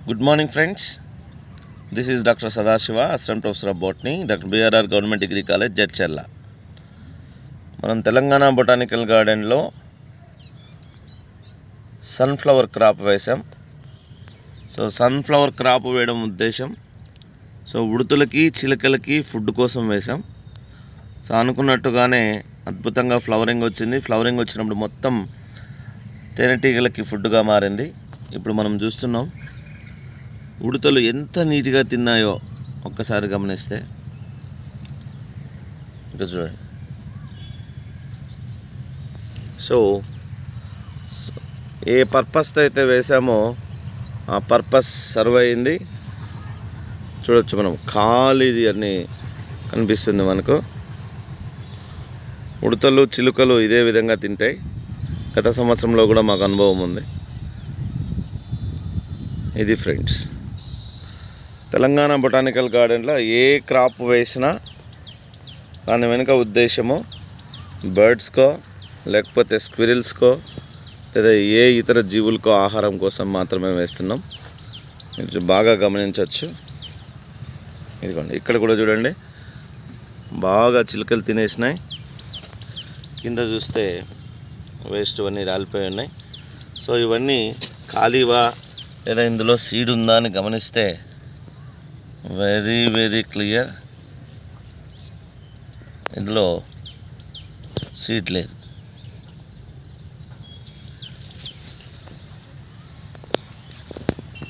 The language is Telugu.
good morning friends this is doctor Sadashiva assistant professor of botany doctor BRR government degree college Jadcherla మనం తెలంగాణ బొటానికల్ గార్డెన్లో సన్ఫ్లవర్ క్రాప్ వేసాం సో సన్ఫ్లవర్ క్రాప్ వేయడం ఉద్దేశం సో ఉడుతులకి చిలకలకి ఫుడ్ కోసం వేసాం సో అనుకున్నట్టుగానే అద్భుతంగా ఫ్లవరింగ్ వచ్చింది ఫ్లవరింగ్ వచ్చినప్పుడు మొత్తం తేనెటీగలకి ఫుడ్గా మారింది ఇప్పుడు మనం చూస్తున్నాం ఉడతలు ఎంత నీట్గా తిన్నాయో ఒక్కసారి గమనిస్తే ఇంకా చూడండి సో స- ఏ పర్పస్తో అయితే వేసామో ఆ పర్పస్ సర్వ్ అయింది చూడొచ్చు మనం ఖాళీది అన్ని కనిపిస్తుంది మనకు ఉడతలు చిలుకలు ఇదే విధంగా తింటాయి గత సంవత్సరంలో కూడా మాకు అనుభవం ఉంది ఇది ఫ్రెండ్స్ తెలంగాణ బొటానికల్ గార్డెన్లో ఏ క్రాప్ వేసినా దాని వెనుక ఉద్దేశము బర్డ్స్కో లేకపోతే స్క్విరిల్స్కో లేదా ఏ ఇతర జీవులకో ఆహారం కోసం మాత్రమే వేస్తున్నాం మీరు బాగా గమనించవచ్చు ఇదిగోండి ఇక్కడ కూడా చూడండి బాగా చిలుకలు తినేసినాయి కింద చూస్తే వేస్ట్ అన్నీ రాలిపోయి ఉన్నాయి సో ఇవన్నీ ఖాళీవా లేదా ఇందులో సీడ్ ఉందా అని గమనిస్తే వెరీ వెరీ క్లియర్ ఇందులో సీడ్ లేదు